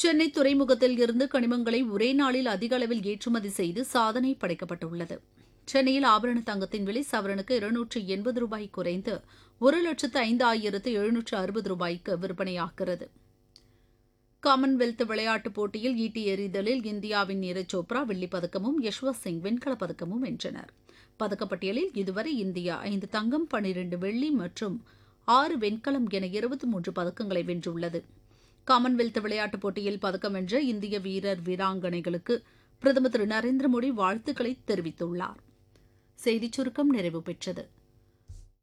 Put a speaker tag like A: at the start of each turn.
A: சென்னை துறைமுகத்தில் இருந்து கனிமங்களை ஒரே நாளில் அதிக அளவில் ஏற்றுமதி செய்து சாதனை படைக்கப்பட்டுள்ளது சென்னையில் ஆபரண தங்கத்தின் விலை சவரனுக்கு இருநூற்று எண்பது ரூபாய் குறைந்து ஒரு லட்சத்து ஐந்து ஆயிரத்து எழுநூற்று அறுபது ரூபாய்க்கு விற்பனையாகிறது காமன்வெல்த் விளையாட்டுப் போட்டியில் ஈட்டி எறிதலில் இந்தியாவின் நீரஜ் சோப்ரா வெள்ளிப் பதக்கமும் யஷ்வந்த் சிங் வெண்கலப் பதக்கமும் வென்றனர் பதக்கப்பட்டியலில் இதுவரை இந்தியா ஐந்து தங்கம் பனிரெண்டு வெள்ளி மற்றும் ஆறு வெண்கலம் என இருபத்தி மூன்று பதக்கங்களை வென்றுள்ளது காமன்வெல்த் விளையாட்டுப் போட்டியில் பதக்கம் வென்ற இந்திய வீரர் வீராங்கனைகளுக்கு பிரதமர் திரு நரேந்திர மோடி வாழ்த்துக்களை தெரிவித்துள்ளார் செய்திச் சுருக்கம் நிறைவு பெற்றது